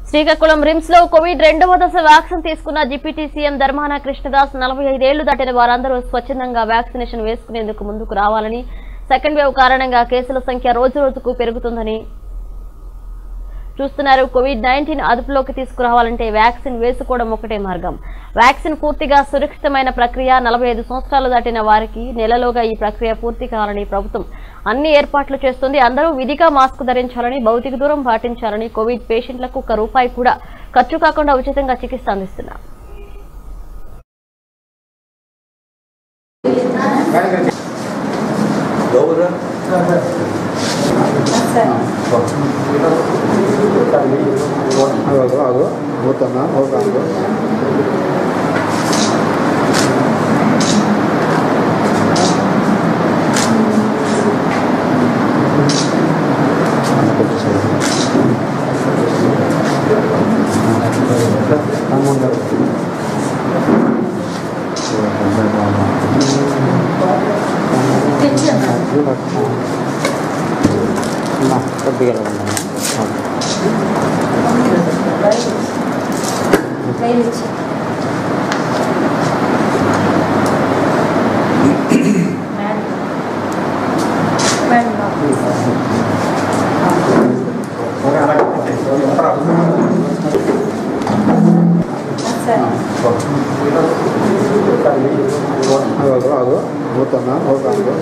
Srikakulam RIMS లో Covid రెండవ దశ వ్యాక్సిన్ తీసుకున్న డిప్యూటీ సీఎం ధర్మాన కృష్ణదాస్ నలభై ఐదేళ్లు దాటిన వారందరూ స్వచ్ఛందంగా వ్యాక్సినేషన్ వేసుకునేందుకు ముందుకు రావాలని సెకండ్ వేవ్ కారణంగా కేసుల సంఖ్య రోజు రోజుకు పెరుగుతుందని చూస్తున్నారు కోవిడ్ నైన్టీన్ అదుపులోకి తీసుకురావాలంటే వ్యాక్సిన్ వేసుకోవడం ఒకటే మార్గం వ్యాక్సిన్ పూర్తిగా సురక్షితమైన ప్రక్రియ నలభై ఐదు సంవత్సరాలు దాటిన వారికి నెలలోగా ఈ ప్రక్రియ పూర్తి కావాలని ప్రభుత్వం అన్ని ఏర్పాట్లు చేస్తుంది అందరూ విధిగా మాస్క్ ధరించాలని భౌతిక దూరం పాటించాలని కోవిడ్ పేషెంట్లకు ఒక్క రూపాయి కూడా ఖర్చు కాకుండా ఉచితంగా చికిత్స అందిస్తున్నారు లోపల ಆಗೋದು ಆಗು ಹೋತನ್ನ ಹೋಗಂದು కొద్దిగా ಆಗೋದು ಆಗು ಹೋತನ್ನ ಹೋಗಂದು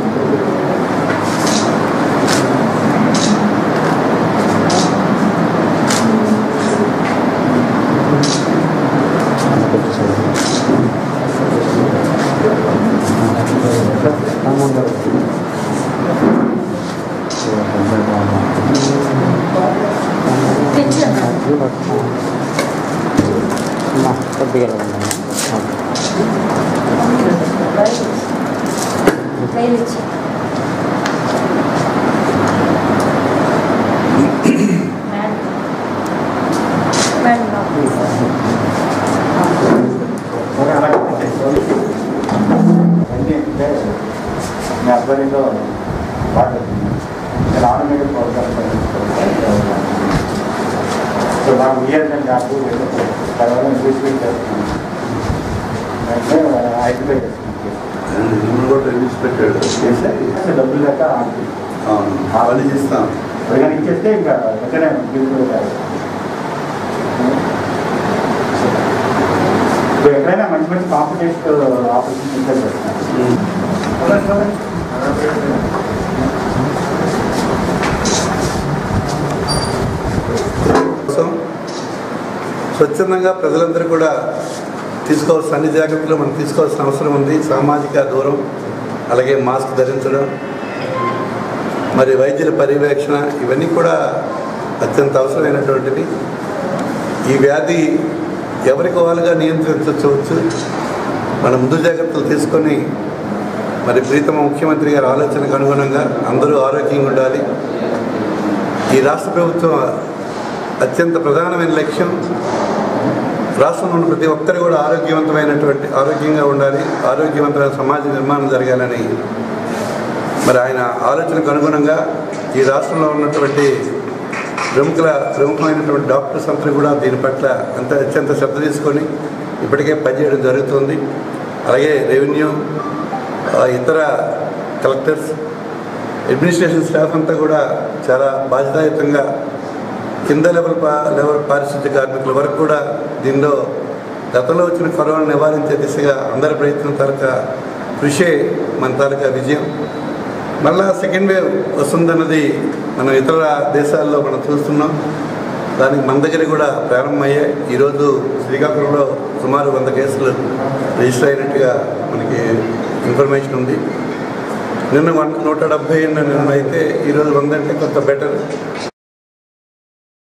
కొద్దిగా అన్నీ అంటే మీ ఆధ్వర్యంలో వాటర్ నేను ఆటోమేటిక్ ప్రోగ్రామ్ సో నాకు ఇయర్ నేను నాకు తర్వాత నేను తీసుకెళ్ళి చేస్తున్నాను అంటే ఐడెంటిఫై చేస్తున్నాను ఇప్పుడు కూడా రిలీజ్ పెట్టాడు చేస్తే డబ్బులు లెక్క ఆడుతుంది అవును అవన్నీ చేస్తాం కానీ ఇచ్చేస్తే ఇంకా వెంటనే తీసుకెళ్తారు ఇప్పుడు ఎక్కడైనా మంచి మంచి కాంపిటేటివ్ ఆపర్చునిటీ చేస్తాను కోసం స్వచ్ఛందంగా ప్రజలందరూ కూడా తీసుకోవాల్సిన అన్ని జాగ్రత్తలు మనం తీసుకోవాల్సిన అవసరం ఉంది సామాజిక దూరం అలాగే మాస్క్ ధరించడం మరి వైద్యుల పర్యవేక్షణ ఇవన్నీ కూడా అత్యంత అవసరమైనటువంటివి ఈ వ్యాధి ఎవరికి వాళ్ళుగా నియంత్రించవచ్చు మన ముందు జాగ్రత్తలు తీసుకొని మరి ప్రీతమ ముఖ్యమంత్రి గారి ఆలోచనకు అనుగుణంగా అందరూ ఆరోగ్యంగా ఉండాలి ఈ రాష్ట్ర ప్రభుత్వం అత్యంత ప్రధానమైన లక్ష్యం రాష్ట్రంలో ఉన్న ప్రతి ఒక్కరు కూడా ఆరోగ్యవంతమైనటువంటి ఆరోగ్యంగా ఉండాలి ఆరోగ్యవంతమైన సమాజ నిర్మాణం జరగాలని మరి ఆయన ఆలోచనకు అనుగుణంగా ఈ రాష్ట్రంలో ఉన్నటువంటి ప్రముఖుల ప్రముఖమైనటువంటి డాక్టర్స్ అందరూ కూడా దీని పట్ల అంత అత్యంత శ్రద్ధ తీసుకొని ఇప్పటికే పనిచేయడం జరుగుతుంది అలాగే రెవెన్యూ ఆ, ఇతర కలెక్టర్స్ అడ్మినిస్ట్రేషన్ స్టాఫ్ అంతా కూడా చాలా బాధ్యతాయుతంగా కింద లెవెల్ పా లెవెల్ పారిశుద్ధ్య కార్మికుల వరకు కూడా దీనిలో గతంలో వచ్చిన కరోనా నివారించే దిశగా అందరి ప్రయత్నం తాలూకా కృషే మన తాలూకా విజయం మళ్ళా సెకండ్ వేవ్ వస్తుందన్నది మనం ఇతర దేశాల్లో మనం చూస్తున్నాం దానికి మన దగ్గర కూడా ప్రారంభమయ్యాయి ఈరోజు శ్రీకాకుళంలో సుమారు వంద కేసులు రిజిస్టర్ అయినట్టుగా మనకి ఇన్ఫర్మేషన్ ఉంది నిన్న వన్ నూట డెబ్భై నిన్న అయితే ఈరోజు వంద అంటే కొంత బెటర్